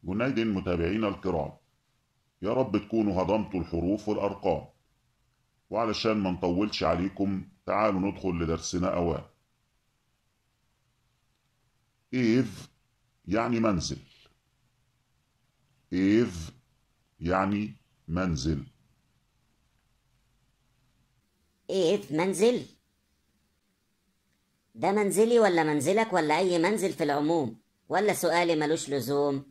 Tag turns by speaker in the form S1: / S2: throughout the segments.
S1: جنيد متابعينا الكرام يا رب تكونوا هضمتوا الحروف والأرقام وعلشان ما نطولش عليكم تعالوا ندخل لدرسنا أوان إيف يعني منزل إيف يعني منزل
S2: ايه في منزل ده منزلي ولا منزلك ولا اي منزل في العموم ولا سؤالي ملوش لزوم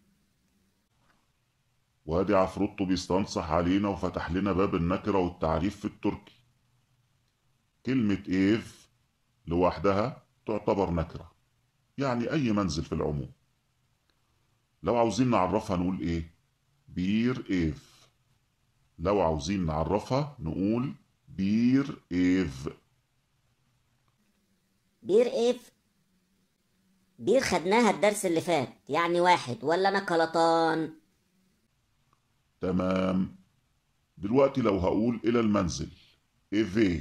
S1: وادي عفروتو بيستنصح علينا وفتح لنا باب النكرة والتعريف في التركي كلمة إيف لوحدها تعتبر نكرة يعني أي منزل في العموم لو عاوزين نعرفها نقول إيه بير إيف لو عاوزين نعرفها نقول بير إيف
S2: بير ايه في- بير خدناها الدرس اللي فات يعني واحد ولا انا كلطان
S1: تمام دلوقتي لو هقول إلى المنزل إيفي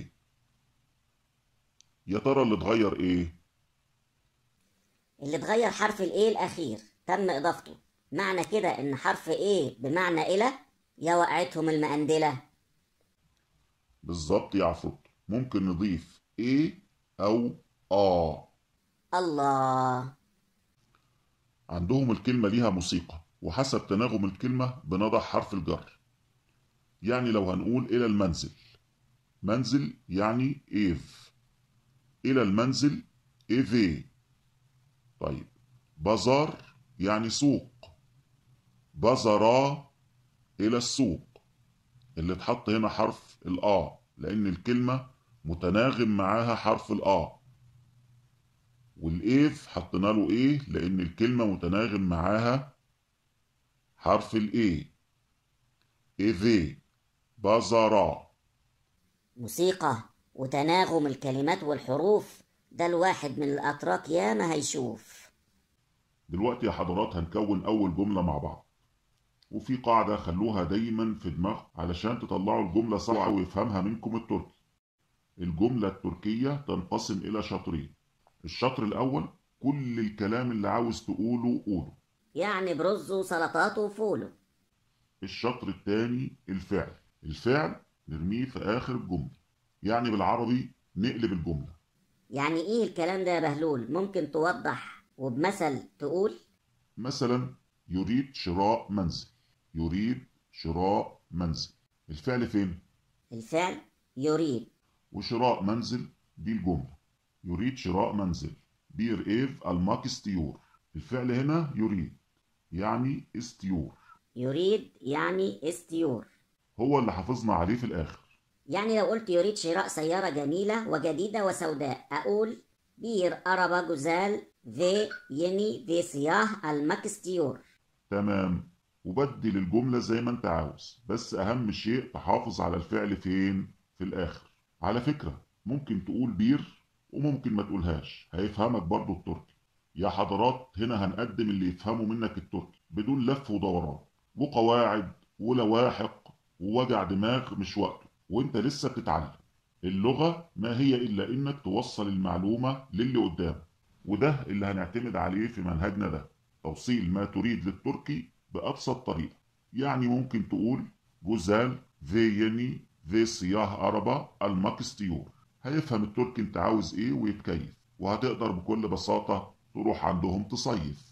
S1: يا ترى اللي اتغير إيه
S2: اللي اتغير حرف الايه الاخير تم اضافته معنى كده ان حرف ايه بمعنى الى يا وقعتهم المقندله
S1: بالظبط يا عفروت ممكن نضيف إيه أو آ
S2: الله
S1: عندهم الكلمة ليها موسيقى وحسب تناغم الكلمة بنضع حرف الجر يعني لو هنقول إلى المنزل منزل يعني إيف إلى المنزل إيفي طيب بازار يعني سوق بازارا إلى السوق اللي اتحط هنا حرف الآ لأن الكلمة متناغم معاها حرف الآ والإيف حطينا له إيه لأن الكلمة متناغم معاها حرف الإيه إيفي بازارا
S2: موسيقى وتناغم الكلمات والحروف ده الواحد من الاتراك ياما هيشوف
S1: دلوقتي يا حضرات هنكون أول جملة مع بعض وفي قاعدة خلوها دايما في دماغ علشان تطلعوا الجملة صح ويفهمها منكم التركي الجملة التركية تنقسم إلى شطرين الشطر الأول كل الكلام اللي عاوز تقوله قوله
S2: يعني برز وسلطات وفوله
S1: الشطر الثاني الفعل الفعل نرميه في آخر الجملة يعني بالعربي نقلب الجملة
S2: يعني ايه الكلام ده يا بهلول ممكن توضح وبمثل تقول
S1: مثلا يريد شراء منزل يريد شراء منزل الفعل فين
S2: الفعل يريد
S1: وشراء منزل دي الجملة يريد شراء منزل بير ايف الماكستيور الفعل هنا يريد يعني استيور
S2: يريد يعني استيور
S1: هو اللي حافظنا عليه في الآخر
S2: يعني لو قلت يريد شراء سيارة جميلة وجديدة وسوداء أقول بير أربا جزال في يني في سياه الماكستيور
S1: تمام وبدل الجملة زي ما انت عاوز بس أهم شيء تحافظ على الفعل فين في الآخر على فكرة ممكن تقول بير وممكن ما تقولهاش هيفهمك برضو التركي يا حضرات هنا هنقدم اللي يفهمه منك التركي بدون لف ودوران وقواعد ولواحق ووجع دماغ مش وقته وانت لسه بتتعلم اللغة ما هي إلا إنك توصل المعلومة للي قدامك وده اللي هنعتمد عليه في منهجنا ده توصيل ما تريد للتركي بأبسط طريقة يعني ممكن تقول جوزال فيني في صياه أربا الماكستيور هيفهم التركي انت عاوز ايه ويتكيف وهتقدر بكل بساطة تروح عندهم تصيف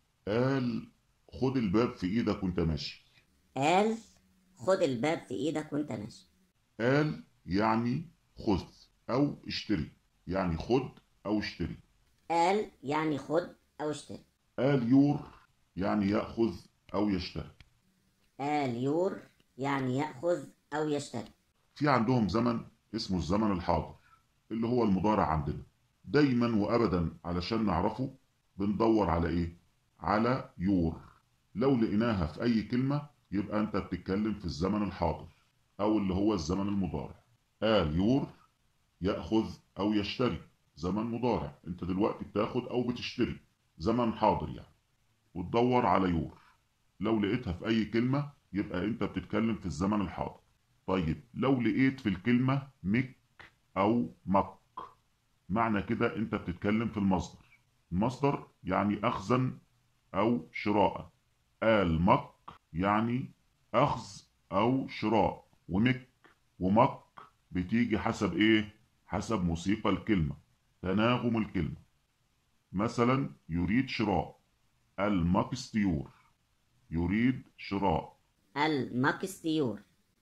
S1: قال خد الباب في ايدك وانت ماشي
S2: قال خد الباب في إيدك وأنت ماشي
S1: قال يعني خذ او اشتري يعني خد او اشتري
S2: قال يعني خد أو اشتري
S1: قال يور يعني يأخذ او يشتري
S2: قال يور يعني يأخذ أو يشتري
S1: في عندهم زمن اسمه الزمن الحاضر اللي هو المضارع عندنا دايما وابدا علشان نعرفه بندور على ايه على يور لو لقيناها في اي كلمة يبقى انت بتتكلم في الزمن الحاضر او اللي هو الزمن المضارع قال يور يأخذ او يشتري زمن مضارع انت دلوقتي بتاخد او بتشتري زمن حاضر يعني وتدور على يور لو لقيتها في اي كلمة يبقى انت بتتكلم في الزمن الحاضر طيب لو لقيت في الكلمة مك أو مك معنى كده أنت بتتكلم في المصدر المصدر يعني أخذا أو شراء المك يعني أخذ أو شراء ومك ومك بتيجي حسب إيه؟ حسب موسيقى الكلمة تناغم الكلمة مثلا يريد شراء المكستيور يريد شراء
S2: المكستيور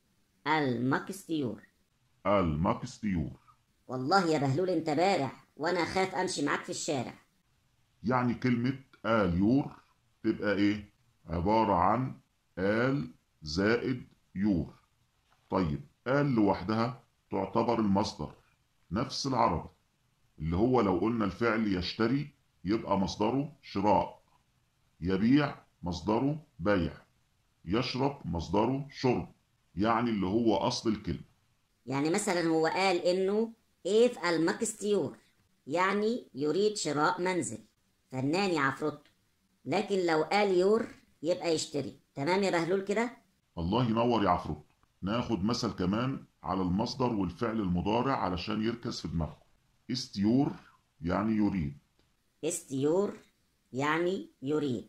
S2: المكستيور
S1: المكستيور
S2: والله يا بهلول انت بارع وانا خاف امشي معاك في الشارع
S1: يعني كلمة اليور تبقى ايه عبارة عن آل زائد يور طيب آل لوحدها تعتبر المصدر نفس العربي اللي هو لو قلنا الفعل يشتري يبقى مصدره شراء يبيع مصدره بيع يشرب مصدره شرب يعني اللي هو أصل الكلمة
S2: يعني مثلا هو قال انه ايف المكستيور يعني يريد شراء منزل فنان يا عفروتو لكن لو قال يور يبقى يشتري تمام يا بهلول كده
S1: الله ينور يا عفروت ناخد مثل كمان على المصدر والفعل المضارع علشان يركز في دماغكم استيور يعني يريد
S2: استيور يعني يريد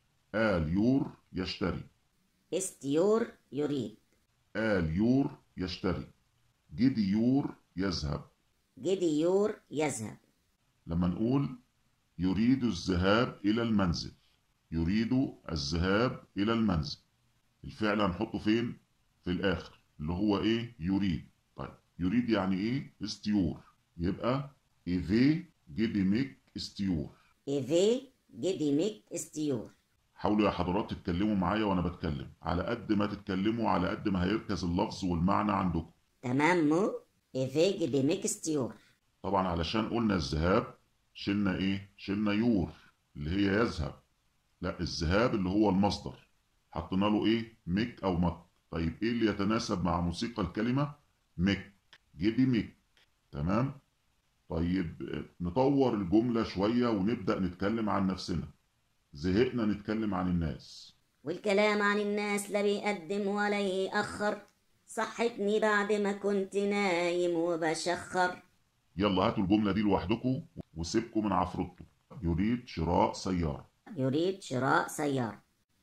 S1: اليور يشتري
S2: استيور يريد
S1: اليور يشتري جديور يذهب
S2: جديور يذهب
S1: لما نقول يريد الذهاب إلى المنزل يريد الذهاب إلى المنزل الفعل هنحطه فين؟ في الآخر اللي هو إيه؟ يريد طيب يريد يعني إيه؟ استيور يبقى إيفي جديميك استيور
S2: ايفي جديميك استيور
S1: حاولوا يا حضرات تتكلموا معايا وأنا بتكلم على قد ما تتكلموا على قد ما هيركز اللفظ والمعنى عندكم
S2: تمام مو ايفي جديميك استيور
S1: طبعا علشان قلنا الذهاب شلنا ايه شلنا يور اللي هي يذهب لا الذهاب اللي هو المصدر حطينا له ايه مك او مك طيب ايه اللي يتناسب مع موسيقى الكلمة مك جيبي مك تمام طيب آه، نطور الجملة شوية ونبدأ نتكلم عن نفسنا زهقنا نتكلم عن الناس
S2: والكلام عن الناس لا بيقدم ولا يأخر صحتني بعد ما كنت نايم وبشخر
S1: يلا هاتوا الجملة دي لوحدكم وسيبكم من عفرته يريد شراء سيارة
S2: يريد شراء سيارة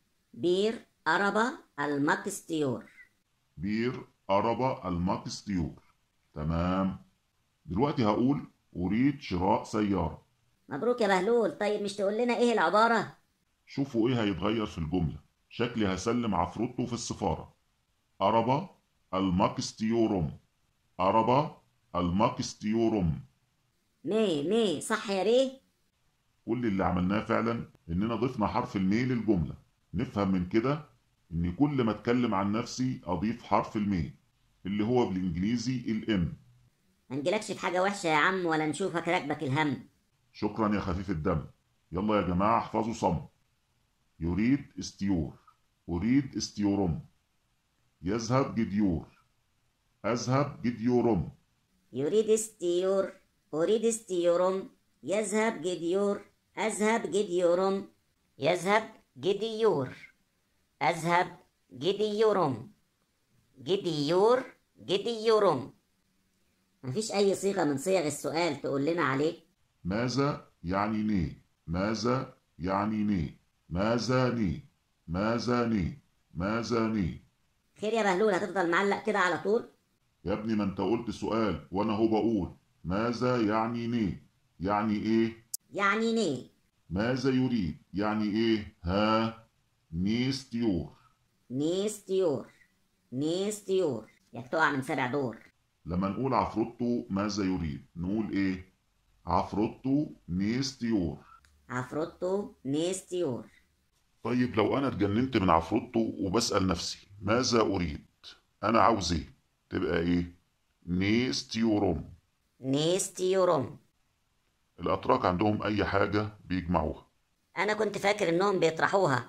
S2: بير أربا المكستيور
S1: بير أربا الماكستيور تمام دلوقتي هقول أريد شراء سيارة
S2: مبروك يا بهلول طيب مش تقول لنا ايه العبارة
S1: شوفوا ايه هيتغير في الجملة شكلي هسلم عفروتو في السفارة أربا الماكستيورم أربا الماكستيورم
S2: مي مي صح يا ريه
S1: كل اللي عملناه فعلا اننا ضفنا حرف المي للجملة نفهم من كده ان كل ما اتكلم عن نفسي اضيف حرف المي اللي هو بالانجليزي الام
S2: ما نجيلكش في حاجة وحشة يا عم ولا نشوفك راكبك الهم
S1: شكرا يا خفيف الدم يلا يا جماعة احفظوا صم يريد استيور أريد استيورم يذهب جديور أذهب جديورم
S2: يريد استيور أريد استيورم يذهب جديور أذهب جديورم يذهب جديور أذهب جديورم جديور جديورم مفيش أي صيغة من صيغ السؤال تقول لنا عليه
S1: ماذا يعني ني ماذا يعني ني ماذا ني ماذا ني ماذا ني
S2: خير يا بهلول هتفضل معلق كده على طول
S1: يا ابني ما انت قلت سؤال وانا هو بقول ماذا يعني ني يعني ايه
S2: يعني ني
S1: ماذا يريد يعني ايه ها نيستيور
S2: نيستيور نيستيور ياك تقع من سبع دور
S1: لما نقول عفروتو ماذا يريد نقول ايه عفروتو نيستيور
S2: عفروتو نيستيور
S1: طيب لو انا اتجننت من عفروتو وبسأل نفسي ماذا اريد انا عاوز ايه تبقى ايه نيستيوروم
S2: نيستيورم
S1: الاتراك عندهم اي حاجة بيجمعوها
S2: أنا كنت فاكر إنهم بيطرحوها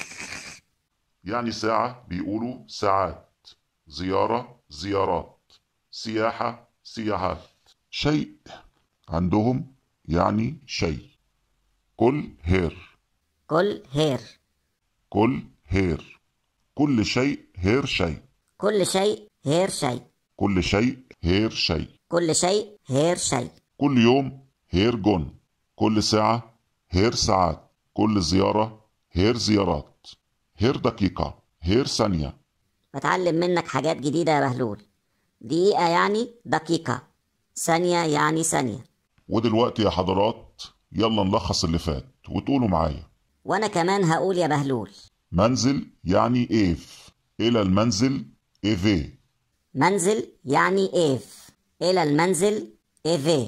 S1: يعني ساعة بيقولوا ساعات زيارة زيارات سياحة سياحات شيء عندهم يعني شيء كل هير
S2: كل هير
S1: كل هير كل شيء هير شيء
S2: كل شيء هير شيء
S1: كل شيء هير شيء
S2: كل شيء هير شيء
S1: كل يوم هير جون كل ساعة هير ساعات كل زيارة هير زيارات هير دقيقة هير ثانية
S2: بتعلم منك حاجات جديدة يا بهلول دقيقة يعني دقيقة ثانية يعني ثانية
S1: ودلوقتي يا حضرات يلا نلخص اللي فات وتقولوا معايا
S2: وأنا كمان هقول يا بهلول
S1: منزل يعني إيف إلى المنزل إيفي
S2: منزل يعني إيف إلى المنزل إيفي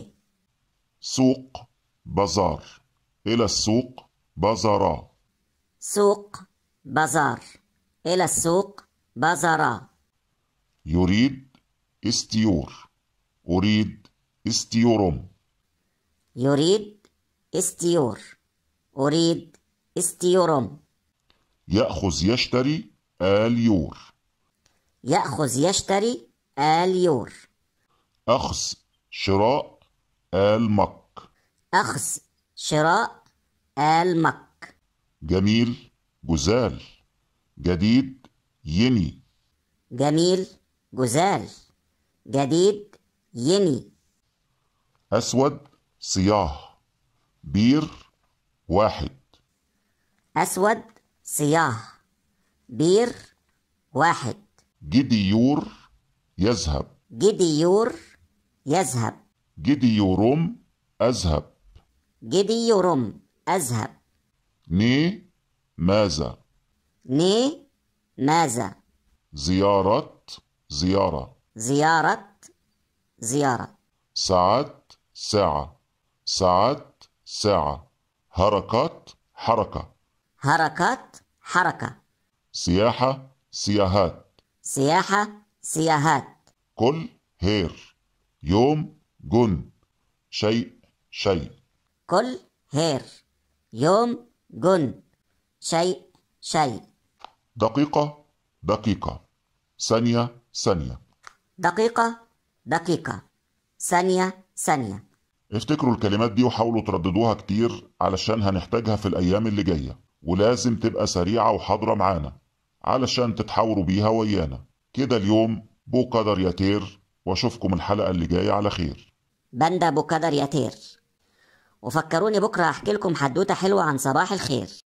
S1: سوق بازار إلى السوق بازارا
S2: سوق بازار إلى السوق بازارا
S1: يريد استيور أريد استيورم
S2: يريد استيور أريد استيورم
S1: يأخذ يشتري آليور
S2: يأخذ يشتري آليور
S1: أخذ شراء آلمك
S2: أخذ شراء آلمك
S1: جميل جزال جديد يني
S2: جميل جزال جديد يني
S1: أسود صياح بير واحد
S2: أسود صياح بير واحد
S1: جديور يذهب
S2: جديور يذهب
S1: جديورم أذهب
S2: جديورم أذهب
S1: ني ماذا
S2: ني ماذا
S1: زيارة زيارة
S2: زيارة زيارة
S1: ساعات ساعة ساعات ساعة حركات حركة
S2: حركات حركة
S1: سياحة سياحات
S2: سياحة سياحات
S1: كل هير يوم جن شيء شيء
S2: كل هير يوم جن شيء شيء
S1: دقيقة دقيقة ثانية ثانية
S2: دقيقة دقيقة ثانية ثانية
S1: افتكروا الكلمات دي وحاولوا ترددوها كتير علشان هنحتاجها في الأيام اللي جاية ولازم تبقى سريعة وحاضرة معانا علشان تتحاوروا بيها ويانا كده اليوم بو قدر يتير واشوفكم الحلقة اللي جاية على خير
S2: بندا بقدر يطير وفكروني بكرة أحكي لكم حدوتة حلوة عن صباح الخير